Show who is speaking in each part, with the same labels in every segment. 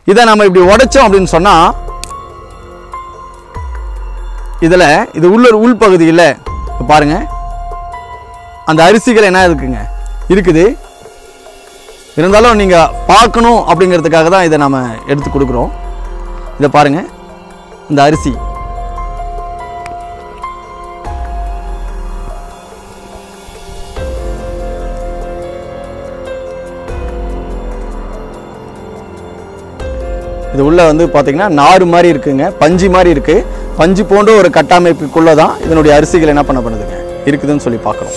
Speaker 1: இதை நம்ம இப்படி உடைச்சோம் அப்படின்னு சொன்னா இதுல இது உள்ள உள்பகுதியில் இப்ப பாருங்க அந்த அரிசிகள் என்ன இருக்குங்க இருக்குது இருந்தாலும் நீங்க பார்க்கணும் அப்படிங்கிறதுக்காக தான் இதை நம்ம எடுத்து கொடுக்குறோம் இதை பாருங்க இந்த அரிசி இது உள்ள வந்து பார்த்தீங்கன்னா நாறு மாதிரி இருக்குங்க பஞ்சு மாதிரி இருக்கு பஞ்சு போன்ற ஒரு கட்டமைப்புக்குள்ள தான் இதனுடைய அரிசிகள் என்ன பண்ண பண்ணுதுங்க இருக்குதுன்னு சொல்லி பார்க்குறோம்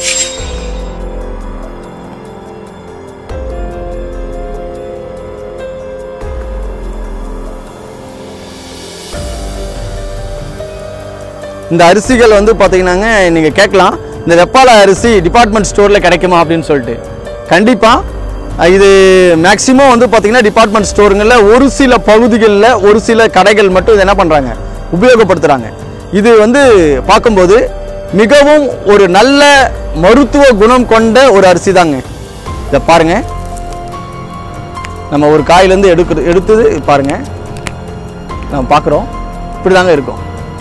Speaker 1: இந்த அரிசிகள் வந்து பார்த்தீங்கன்னாங்க நீங்கள் கேட்கலாம் இந்த வெப்பால அரிசி டிபார்ட்மெண்ட் ஸ்டோரில் கிடைக்குமா அப்படின்னு சொல்லிட்டு கண்டிப்பாக இது மேக்ஸிமம் வந்து பார்த்தீங்கன்னா டிபார்ட்மெண்ட் ஸ்டோருங்களில் ஒரு சில பகுதிகளில் ஒரு சில கடைகள் மட்டும் இதை என்ன பண்ணுறாங்க உபயோகப்படுத்துகிறாங்க இது வந்து பார்க்கும்போது மிகவும் ஒரு நல்ல மருத்துவ குணம் கொண்ட ஒரு அரிசி தாங்க இதை பாருங்க நம்ம ஒரு காயிலேருந்து எடுக்கிறது எடுத்தது பாருங்க நம்ம பார்க்குறோம் இப்படி தாங்க இருக்கும்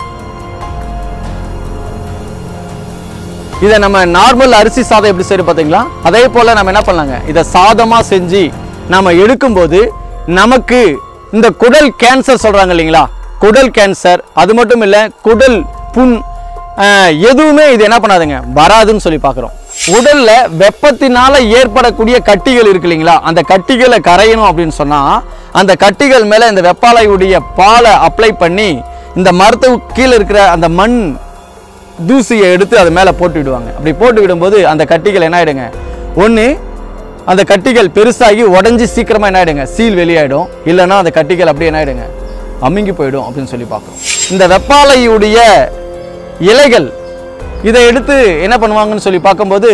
Speaker 1: இதை நம்ம நார்மல் அரிசி சாதம் எப்படி செய்யறது பார்த்தீங்களா அதே போல நம்ம என்ன பண்ணலாங்க இதை சாதமா செஞ்சு நாம எடுக்கும்போது நமக்கு இந்த குடல் கேன்சர் சொல்றாங்க இல்லைங்களா குடல் கேன்சர் அது மட்டும் இல்ல குடல் புண் ஆஹ், எதுவுமே இது என்ன பண்ணாதுங்க வராதுன்னு சொல்லி பார்க்குறோம் உடல்ல வெப்பத்தினால ஏற்படக்கூடிய கட்டிகள் இருக்கு இல்லைங்களா அந்த கட்டிகளை கரையணும் அப்படின்னு சொன்னா அந்த கட்டிகள் மேல இந்த வெப்பாலையுடைய பாலை அப்ளை பண்ணி இந்த மரத்து கீழே இருக்கிற அந்த மண் தூசியை எடுத்து அது மேலே போட்டு விடுவாங்க அப்படி போட்டு விடும்போது அந்த கட்டிகள் என்ன ஆயிடுங்க ஒன்று அந்த கட்டிகள் பெருசாகி உடஞ்சி சீக்கிரமாக என்ன ஆயிடுங்க சீல் வெளியாயிடும் இல்லைன்னா அந்த கட்டிகள் அப்படியே என்ன ஆயிடுங்க அமுங்கி போயிடும் அப்படின்னு சொல்லி பார்க்குறோம் இந்த வெப்பாலையுடைய இலைகள் இதை எடுத்து என்ன பண்ணுவாங்கன்னு சொல்லி பார்க்கும்போது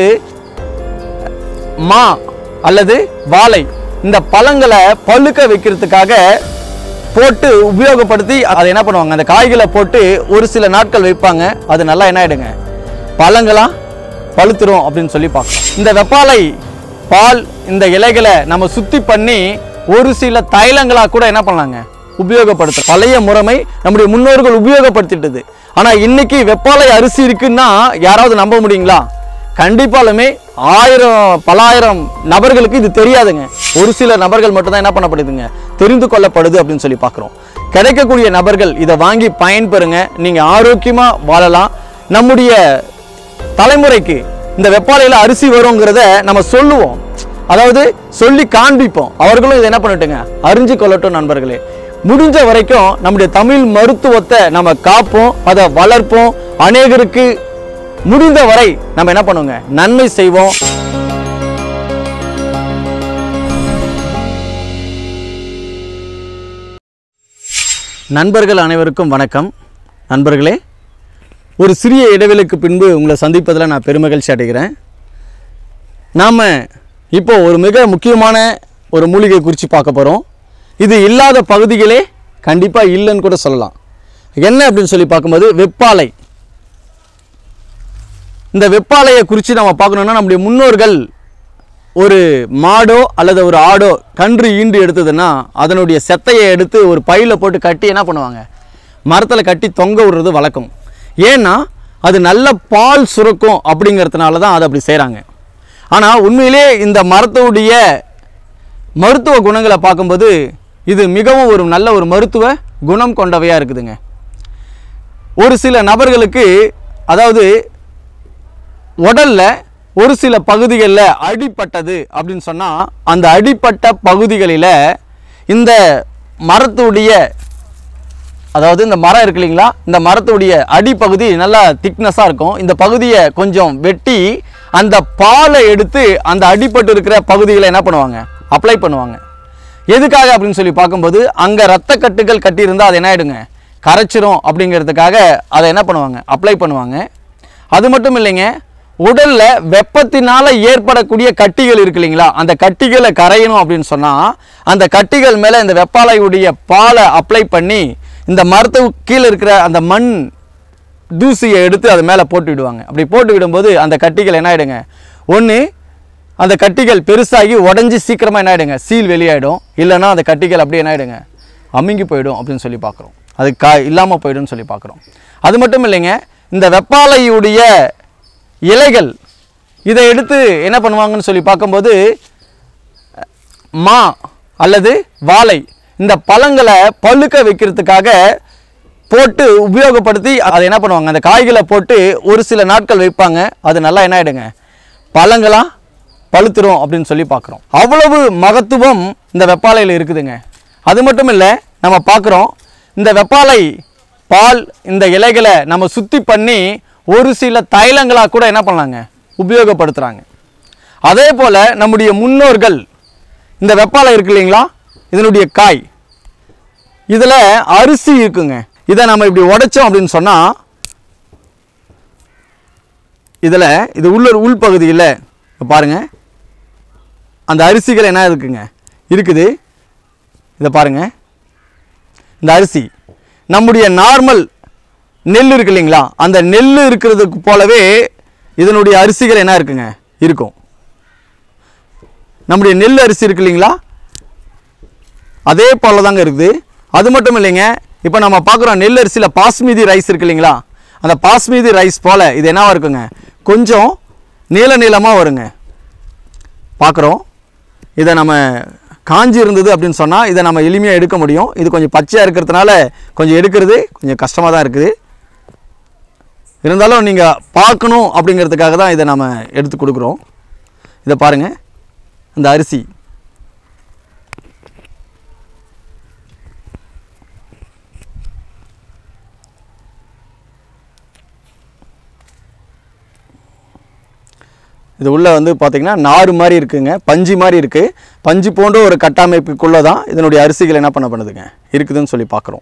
Speaker 1: மா அல்லது வாழை இந்த பழங்களை பழுக்க வைக்கிறதுக்காக போட்டு உபயோகப்படுத்தி அதை என்ன பண்ணுவாங்க அந்த காய்களை போட்டு ஒரு சில நாட்கள் வைப்பாங்க அது நல்லா என்ன ஆயிடுங்க பழங்களா பழுத்துரும் அப்படின்னு சொல்லி பார்க்கலாம் இந்த வெப்பாலை பால் இந்த இலைகளை நம்ம சுத்தி பண்ணி ஒரு சில தைலங்களா கூட என்ன பண்ணலாங்க உபயோகப்படுத்த பழைய முறைமை நம்முடைய முன்னோர்கள் உபயோகப்படுத்திட்டது ஆனா இன்னைக்கு வெப்பாலை அரிசி இருக்குன்னா யாராவது நம்ப முடியுங்களா கண்டிப்பாலுமே ஆயிரம் பலாயிரம் நபர்களுக்கு இது தெரியாதுங்க ஒரு சில நபர்கள் மட்டும் தான் என்ன பண்ணப்படுதுங்க தெரிந்து கொள்ளப்படுது அப்படின்னு சொல்லி பார்க்குறோம் கிடைக்கக்கூடிய நபர்கள் இதை வாங்கி பயன்பெறுங்க நீங்க ஆரோக்கியமா வாழலாம் நம்முடைய தலைமுறைக்கு இந்த வெப்பாலையில் அரிசி வருங்கிறத நம்ம சொல்லுவோம் அதாவது சொல்லி காண்பிப்போம் அவர்களும் இதை என்ன பண்ணட்டுங்க அறிஞ்சு கொள்ளட்டும் நண்பர்களே முடிஞ்ச வரைக்கும் நம்முடைய தமிழ் மருத்துவத்தை நம்ம காப்போம் அதை வளர்ப்போம் அநேகருக்கு முடிந்த வரை நம்ம என்ன பண்ணுவோங்க நன்மை செய்வோம் நண்பர்கள் அனைவருக்கும் வணக்கம் நண்பர்களே ஒரு சிறிய இடைவெளிக்கு பின்பு உங்களை சந்திப்பதில் நான் பெருமகிழ்ச்சி அடைகிறேன் நாம் இப்போ ஒரு மிக முக்கியமான ஒரு மூலிகை குறித்து பார்க்க போகிறோம் இது இல்லாத பகுதிகளே கண்டிப்பாக இல்லைன்னு கூட சொல்லலாம் என்ன அப்படின்னு சொல்லி பார்க்கும்போது வெப்பாலை இந்த வெப்பாலையை குறித்து நம்ம பார்க்கணுன்னா நம்முடைய முன்னோர்கள் ஒரு மாடோ அல்லது ஒரு ஆடோ கன்று ஈண்டு எடுத்ததுன்னா அதனுடைய செத்தையை எடுத்து ஒரு பையில் போட்டு கட்டி என்ன பண்ணுவாங்க மரத்தில் கட்டி தொங்க விடுறது வழக்கம் ஏன்னா அது நல்ல பால் சுரக்கும் அப்படிங்கிறதுனால தான் அதை அப்படி செய்கிறாங்க ஆனால் உண்மையிலே இந்த மரத்துடைய மருத்துவ குணங்களை பார்க்கும்போது இது மிகவும் ஒரு நல்ல ஒரு மருத்துவ குணம் கொண்டவையாக இருக்குதுங்க ஒரு சில நபர்களுக்கு அதாவது உடல்ல ஒரு சில பகுதிகளில் அடிப்பட்டது அப்படின்னு சொன்னால் அந்த அடிப்பட்ட பகுதிகளில் இந்த மரத்துடைய அதாவது இந்த மரம் இருக்கு இல்லைங்களா இந்த மரத்துடைய அடிப்பகுதி நல்லா திக்னஸாக இருக்கும் இந்த பகுதியை கொஞ்சம் வெட்டி அந்த பாலை எடுத்து அந்த அடிப்பட்டு இருக்கிற பகுதிகளை என்ன பண்ணுவாங்க அப்ளை பண்ணுவாங்க எதுக்காக அப்படின்னு சொல்லி பார்க்கும்போது அங்கே ரத்த கட்டுகள் கட்டியிருந்தால் அது என்ன ஆயிடுங்க கரைச்சிரும் அப்படிங்கிறதுக்காக அதை என்ன பண்ணுவாங்க அப்ளை பண்ணுவாங்க அது மட்டும் இல்லைங்க உடல்ல வெப்பத்தினால ஏற்படக்கூடிய கட்டிகள் இருக்கு இல்லைங்களா அந்த கட்டிகளை கரையணும் அப்படின்னு சொன்னா அந்த கட்டிகள் மேல இந்த வெப்பாலையுடைய பாலை அப்ளை பண்ணி இந்த மரத்து கீழே இருக்கிற அந்த மண் தூசியை எடுத்து அது மேலே போட்டு விடுவாங்க அப்படி போட்டு விடும்போது அந்த கட்டிகள் என்ன ஆயிடுங்க ஒன்று அந்த கட்டிகள் பெருசாகி உடஞ்சி சீக்கிரமாக என்ன ஆயிடுங்க சீல் வெளியாயிடும் இல்லைன்னா அந்த கட்டிகள் அப்படியே என்ன ஆயிடுங்க அமுங்கி போயிடும் அப்படின்னு சொல்லி பார்க்குறோம் அது கா இல்லாமல் போயிடும்னு சொல்லி பார்க்குறோம் அது மட்டும் இல்லைங்க இந்த வெப்பாலையுடைய இலைகள் இதை எடுத்து என்ன பண்ணுவாங்கன்னு சொல்லி பார்க்கும்போது மா அல்லது வாழை இந்த பழங்களை பழுக்க வைக்கிறதுக்காக போட்டு உபயோகப்படுத்தி அதை என்ன பண்ணுவாங்க அந்த காய்களை போட்டு ஒரு சில நாட்கள் வைப்பாங்க அது நல்லா என்ன ஆயிடுங்க பழங்களா பழுத்துரும் அப்படின்னு சொல்லி பார்க்குறோம் அவ்வளவு மகத்துவம் இந்த வெப்பாலையில் இருக்குதுங்க அது மட்டும் இல்லை நம்ம பார்க்குறோம் இந்த வெப்பாலை பால் இந்த இலைகளை நம்ம சுத்தி பண்ணி ஒரு சில தைலங்களாக கூட என்ன பண்ணலாங்க உபயோகப்படுத்துகிறாங்க அதே போல் நம்முடைய முன்னோர்கள் இந்த வெப்பாலை இருக்கு இல்லைங்களா இதனுடைய காய் இதில் அரிசி இருக்குங்க இதை நம்ம இப்படி உடைச்சோம் அப்படின்னு சொன்னால் இதில் இது உள்ள உள்பகுதியில் பாருங்கள் அந்த அரிசிகள் என்ன இருக்குங்க இருக்குது இதை பாருங்க இந்த அரிசி நம்முடைய நார்மல் நெல் இருக்கு இல்லைங்களா அந்த நெல் இருக்கிறதுக்கு போலவே இதனுடைய அரிசிகள் என்ன இருக்குங்க இருக்கும் நம்முடைய நெல் அரிசி இருக்கு இல்லைங்களா அதே போல தாங்க இருக்குது அது மட்டும் இல்லைங்க இப்போ நம்ம பார்க்குறோம் நெல் அரிசியில் பாஸ்மதி ரைஸ் இருக்கு இல்லைங்களா அந்த பாஸ்மதி ரைஸ் போல் இது என்னவா இருக்குங்க கொஞ்சம் நீள நீளமாக வருங்க பார்க்குறோம் இதை நம்ம காஞ்சி இருந்தது அப்படின்னு சொன்னால் இதை நம்ம எளிமையாக எடுக்க முடியும் இது கொஞ்சம் பச்சையாக இருக்கிறதுனால கொஞ்சம் எடுக்கிறது கொஞ்சம் கஷ்டமாக தான் இருக்குது இருந்தாலும் நீங்கள் பார்க்கணும் அப்படிங்கிறதுக்காக தான் இதை நம்ம எடுத்து கொடுக்குறோம் இதை பாருங்கள் அந்த அரிசி இது உள்ள வந்து பார்த்தீங்கன்னா நாறு மாதிரி இருக்குங்க பஞ்சு மாதிரி இருக்குது பஞ்சு போன்ற ஒரு கட்டமைப்புக்குள்ளே தான் இதனுடைய அரிசிகள் என்ன பண்ண பண்ணுதுங்க இருக்குதுன்னு சொல்லி பார்க்குறோம்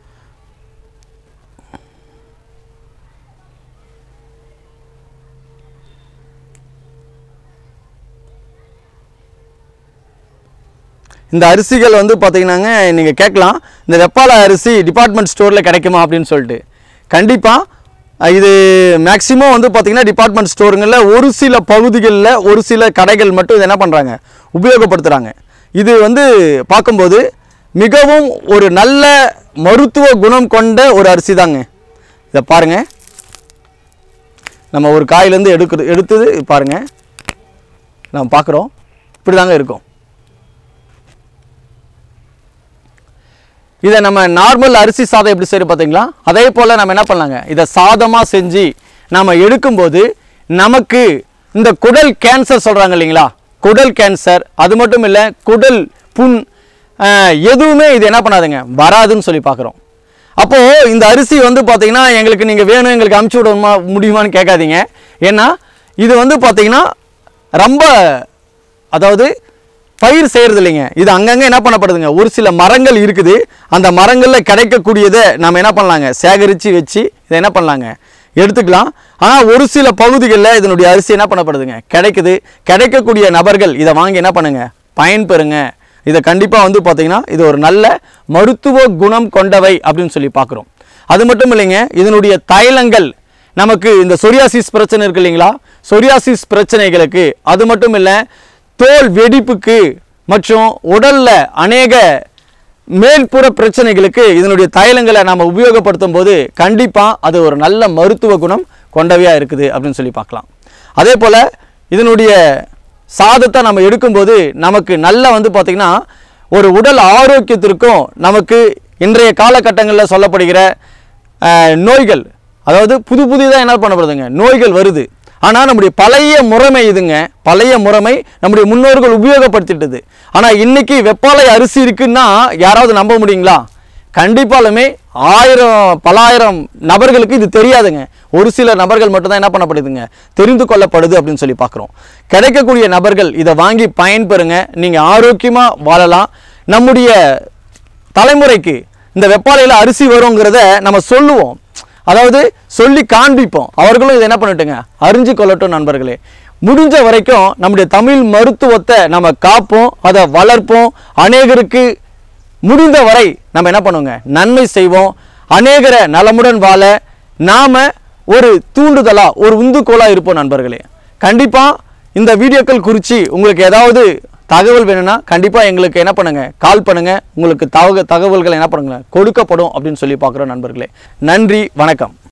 Speaker 1: இந்த அரிசிகள் வந்து பார்த்தீங்கன்னாங்க நீங்கள் கேட்கலாம் இந்த வெப்பாலை அரிசி டிபார்ட்மெண்ட் ஸ்டோரில் கிடைக்குமா அப்படின்னு சொல்லிட்டு கண்டிப்பாக இது மேக்ஸிமம் வந்து பார்த்தீங்கன்னா டிபார்ட்மெண்ட் ஸ்டோருங்களில் ஒரு சில பகுதிகளில் ஒரு சில கடைகள் மட்டும் இதை என்ன பண்ணுறாங்க உபயோகப்படுத்துகிறாங்க இது வந்து பார்க்கும்போது மிகவும் ஒரு நல்ல மருத்துவ குணம் கொண்ட ஒரு அரிசி தாங்க இதை பாருங்கள் நம்ம ஒரு காயிலேருந்து எடுக்கிறது எடுத்தது பாருங்கள் நம்ம பார்க்குறோம் இப்படி தாங்க இருக்கும் இதை நம்ம நார்மல் அரிசி சாதம் எப்படி செய்யறது பார்த்தீங்களா அதே போல் நம்ம என்ன பண்ணலாங்க இதை சாதமாக செஞ்சு நம்ம எடுக்கும்போது நமக்கு இந்த குடல் கேன்சர் சொல்கிறாங்க இல்லைங்களா குடல் கேன்சர் அது மட்டும் இல்லை குடல் புண் ஆஹ், எதுவுமே இது என்ன பண்ணாதுங்க வராதுன்னு சொல்லி பார்க்குறோம் அப்போது இந்த அரிசி வந்து பார்த்தீங்கன்னா எங்களுக்கு நீங்கள் வேணும் எங்களுக்கு அமுச்சு விடணுமா முடியுமான்னு கேட்காதீங்க ஏன்னா இது வந்து பார்த்தீங்கன்னா ரொம்ப அதாவது பயிர் செய்கிறது இல்லைங்க இது அங்கங்கே என்ன பண்ணப்படுதுங்க ஒரு சில மரங்கள் இருக்குது அந்த மரங்களில் கிடைக்கக்கூடியதை நம்ம என்ன பண்ணலாங்க சேகரித்து வச்சு இதை என்ன பண்ணலாங்க எடுத்துக்கலாம் ஆனால் ஒரு சில பகுதிகளில் இதனுடைய அரிசி என்ன பண்ணப்படுதுங்க கிடைக்குது கிடைக்கக்கூடிய நபர்கள் இதை வாங்கி என்ன பண்ணுங்க பயன்பெறுங்க இதை கண்டிப்பாக வந்து பார்த்தீங்கன்னா இது ஒரு நல்ல மருத்துவ குணம் கொண்டவை அப்படின்னு சொல்லி பார்க்குறோம் அது மட்டும் இல்லைங்க இதனுடைய தைலங்கள் நமக்கு இந்த சொரியாசிஸ் பிரச்சனை இருக்கு இல்லைங்களா சொரியாசிஸ் பிரச்சனைகளுக்கு அது மட்டும் இல்லை தோல் வெடிப்புக்கு மற்றும் உடல்ல அநேக மேல்புற பிரச்சனைகளுக்கு இதனுடைய தைலங்களை நாம் உபயோகப்படுத்தும் போது கண்டிப்பாக அது ஒரு நல்ல மருத்துவ குணம் கொண்டவையாக இருக்குது அப்படின்னு சொல்லி பார்க்கலாம் அதே போல் இதனுடைய சாதத்தை நம்ம எடுக்கும்போது நமக்கு நல்ல வந்து பார்த்திங்கன்னா ஒரு உடல் ஆரோக்கியத்திற்கும் நமக்கு இன்றைய காலகட்டங்களில் சொல்லப்படுகிற அஹ், நோய்கள் அதாவது புது புதிதாக என்ன பண்ணப்படுதுங்க நோய்கள் வருது ஆனால் நம்முடைய பழைய முறைமை இதுங்க பழைய முறைமை நம்முடைய முன்னோர்கள் உபயோகப்படுத்திட்டது ஆனால் இன்னைக்கு வெப்பாலை அரிசி இருக்குன்னா யாராவது நம்ப முடியுங்களா கண்டிப்பாலுமே ஆயிரம் பலாயிரம் நபர்களுக்கு இது தெரியாதுங்க ஒரு சில நபர்கள் மட்டும்தான் என்ன பண்ணப்படுதுங்க தெரிந்து கொள்ளப்படுது அப்படின்னு சொல்லி பார்க்குறோம் கிடைக்கக்கூடிய நபர்கள் இதை வாங்கி பயன்பெறுங்க நீங்கள் ஆரோக்கியமாக வாழலாம் நம்முடைய தலைமுறைக்கு இந்த வெப்பாலையில் அரிசி வருங்கிறத நம்ம சொல்லுவோம் அதாவது சொல்லி காண்பிப்போம் அவர்களும் இதை என்ன பண்ணட்டுங்க அறிஞ்சு கொள்ளட்டும் நண்பர்களே முடிஞ்ச வரைக்கும் நம்முடைய தமிழ் மருத்துவத்தை நம்ம காப்போம் அதை வளர்ப்போம் அநேகருக்கு முடிந்த வரை நம்ம என்ன பண்ணுவோங்க நன்மை செய்வோம் அநேகரை நலமுடன் வாழ நாம ஒரு தூண்டுதலா ஒரு உந்துகோலா இருப்போம் நண்பர்களே கண்டிப்பா இந்த வீடியோக்கள் குறித்து உங்களுக்கு ஏதாவது தகவல் வேணும்னா கண்டிப்பாக எங்களுக்கு என்ன பண்ணுங்க கால் பண்ணுங்க உங்களுக்கு தகவல் தகவல்கள் என்ன பண்ணுங்க கொடுக்கப்படும் அப்படின்னு சொல்லி பார்க்குறோம் நண்பர்களே நன்றி வணக்கம்